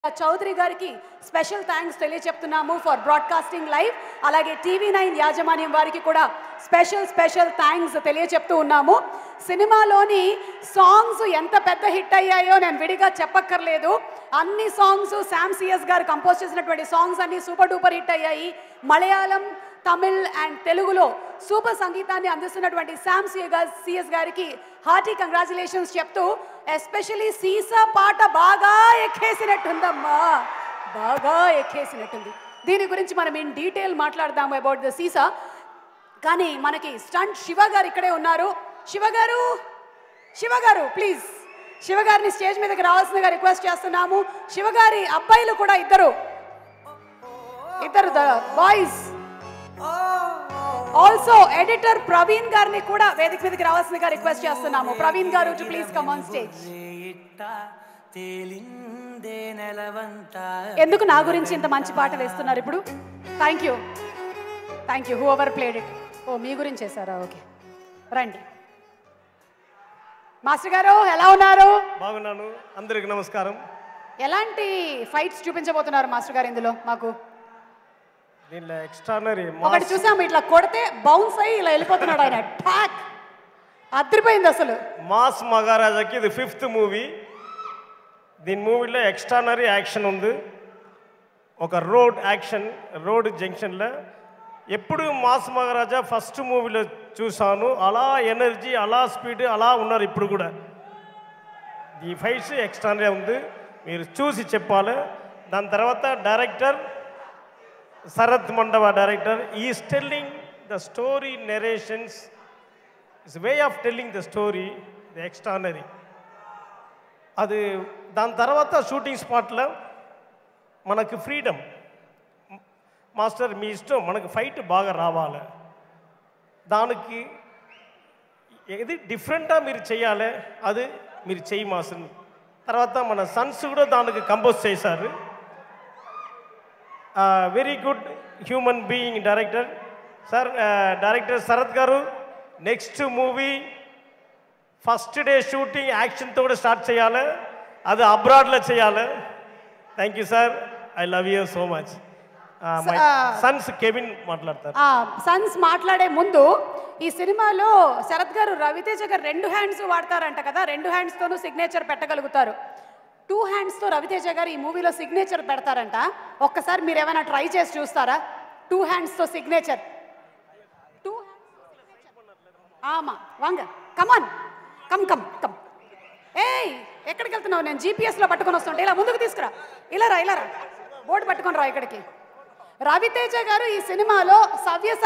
చౌదరి గారికి special thanks తెలియచెప్తున్నాము for broadcasting live అలాగే టీవీ నైన్ యాజమాన్యం వారికి కూడా స్పెషల్ స్పెషల్ థ్యాంక్స్ తెలియచెప్తూ ఉన్నాము సినిమాలోని సాంగ్స్ ఎంత పెద్ద హిట్ అయ్యాయో నేను విడిగా చెప్పక్కర్లేదు అన్ని సాంగ్స్ శామ్ సిఎస్ గారు కంపోజ్ చేసినటువంటి సాంగ్స్ అన్ని సూపర్ డూపర్ హిట్ అయ్యాయి మలయాళం తమిళ్ అండ్ తెలుగులో సూపర్ సంగీతాన్ని అందిస్తున్నటువంటి శామ్ సిఎస్ గారికి హార్టీ కంగ్రాచులేషన్స్ చెప్తూ ఎస్పెషలీ సీసా పాట బాగా ఎక్కేసినట్టుందమ్మా బాగా ఎక్కేసినట్టుంది దీని గురించి మనం ఇన్ డీటెయిల్ మాట్లాడదాము అబౌట్ ద సీసా కానీ మనకి స్టంట్ శివ గారు ఇక్కడే ఉన్నారు శివ గారు శివ గారు ప్లీజ్ శివ గారిని స్టేజ్ మీదకి రావాల్సిందిగా రిక్వెస్ట్ చేస్తున్నాము శివ గారి అబ్బాయిలు కూడా ఇద్దరు ఇద్దరు బాయ్స్ ఆల్సో ఎడిటర్ ప్రవీణ్ గారిని కూడా వేదిక మీదకి రావాల్సిందిగా రిక్వెస్ట్ చేస్తున్నాము ప్రవీణ్ గారు to please come on stage ఇట్ట తేలిందే నెలవంత ఎందుకు నా గురించి ఇంత మంచి పాట వేస్తున్నారు ఇప్పుడు thank you thank you whoever played it ఓ మీ గురించి చేశారా ఓకే రండి మాస్టర్ గారు ఎలా ఉన్నారు బాగున్నాను అందరికి నమస్కారం ఎలాంటి ఫైట్స్ చూపించబోతున్నారు మాస్టర్ గారు ఇందులో మాకు దీనిలో ఎక్స్ట్రానరీ ఒకటి చూసాము ఇట్లా కొడితే బౌన్స్ అయ్యి ఇలా వెళ్ళిపోతున్నాడు ఆయన ఠాక్ అదిరిపోయింది అసలు మాస్ మహారాజాకి ఇది ఫిఫ్త్ మూవీ దీని మూవీలో ఎక్స్ట్రానరీ యాక్షన్ ఉంది ఒక రోడ్ యాక్షన్ రోడ్ జంక్షన్లో ఎప్పుడు మాస్ మహారాజా ఫస్ట్ మూవీలో చూశాను అలా ఎనర్జీ అలా స్పీడ్ అలా ఉన్నారు ఇప్పుడు కూడా ఈ ఫైట్స్ ఎక్స్ట్రానరీ ఉంది మీరు చూసి చెప్పాలి దాని తర్వాత director Sarath Mandava director is telling the story narrations it's way of telling the story the extraordinary అది దాని తర్వాత షూటింగ్ స్పాట్లో మనకు ఫ్రీడమ్ మాస్టర్ మీ ఇష్టం మనకు ఫైట్ బాగా రావాలి దానికి ఏది డిఫరెంట్గా మీరు చేయాలి అది మీరు చెయ్యి మాస్టర్ తర్వాత మన సన్స్ కూడా దానికి కంపోజ్ చేశారు very good human being director sir director Sarath గారు next movie first day shooting యాక్షన్తో కూడా స్టార్ట్ చేయాలి అది అబ్రాడ్లో చేయాలి thank you sir I love you so much my sons Kevin మాట్లాడతారు ఆ సన్స్ మాట్లాడే ముందు ఈ సినిమాలో శరత్ గారు రవితేజ గారు రెండు హ్యాండ్స్ వాడతారంట కదా రెండు హ్యాండ్స్ తోనూ సిగ్నేచర్ పెట్టగలుగుతారు టూ హ్యాండ్స్ తో రవితేజ గారు ఈ మూవీలో సిగ్నేచర్ పెడతారంట ఒక్కసారి మీరు ఏమైనా ట్రై చేసి చూస్తారా టూ హ్యాండ్స్ తో సిగ్నేచర్ టూ ఆమా వాంగ కమాన్ కమ్ కమ్ కమ్ ఏయ్ ఎక్కడికి వెళ్తున్నావు నేను జీపీఎస్లో పట్టుకొని వస్తుంటే ఇలా ముందుకు తీసుకురా ఇలా రా ఇలా రా బోర్డు పట్టుకొని రా ఇక్కడికి రవితేజ గారు ఈ సినిమాలో సవ్య